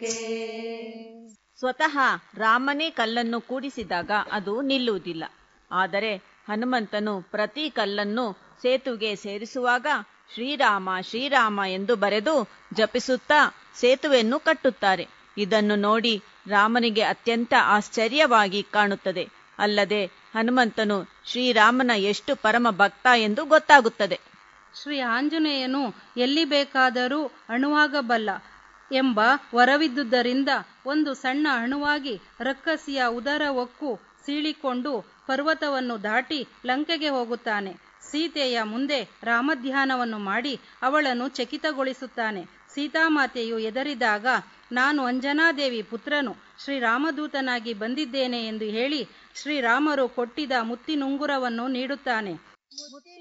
ಸ್ವತಃ ರಾಮನೇ ಕಲ್ಲನ್ನು ಕೂಡಿಸಿದಾಗ ಅದು ನಿಲ್ಲುವುದಿಲ್ಲ ಆದರೆ ಹನುಮಂತನು ಪ್ರತಿ ಕಲ್ಲನ್ನು ಸೇತುವೆಗೆ ಸೇರಿಸುವಾಗ ಶ್ರೀರಾಮ ಶ್ರೀರಾಮ ಎಂದು ಬರೆದು ಜಪಿಸುತ್ತಾ ಸೇತುವೆಯನ್ನು ಕಟ್ಟುತ್ತಾರೆ ಇದನ್ನು ನೋಡಿ ರಾಮನಿಗೆ ಅತ್ಯಂತ ಆಶ್ಚರ್ಯವಾಗಿ ಕಾಣುತ್ತದೆ ಅಲ್ಲದೆ ಹನುಮಂತನು ಶ್ರೀರಾಮನ ಎಷ್ಟು ಪರಮ ಭಕ್ತ ಎಂದು ಗೊತ್ತಾಗುತ್ತದೆ ಶ್ರೀ ಆಂಜನೇಯನು ಎಲ್ಲಿ ಬೇಕಾದರೂ ಅಣುವಾಗಬಲ್ಲ ಎಂಬ ವರವಿದ್ದುದರಿಂದ ಒಂದು ಸಣ್ಣ ಅಣುವಾಗಿ ರಕ್ಕಸಿಯ ಉದರ ಒಕ್ಕು ಸೀಳಿಕೊಂಡು ಪರ್ವತವನ್ನು ದಾಟಿ ಲಂಕೆಗೆ ಹೋಗುತ್ತಾನೆ ಸೀತೆಯ ಮುಂದೆ ರಾಮಧ್ಯಾನವನ್ನು ಮಾಡಿ ಅವಳನ್ನು ಚಕಿತಗೊಳಿಸುತ್ತಾನೆ ಸೀತಾಮಾತೆಯು ಎದರಿದಾಗ ನಾನು ಅಂಜನಾದೇವಿ ಪುತ್ರನು ಶ್ರೀರಾಮದೂತನಾಗಿ ಬಂದಿದ್ದೇನೆ ಎಂದು ಹೇಳಿ ಶ್ರೀರಾಮರು ಕೊಟ್ಟಿದ್ದ ಮುತ್ತಿನುಂಗುರವನ್ನು ನೀಡುತ್ತಾನೆ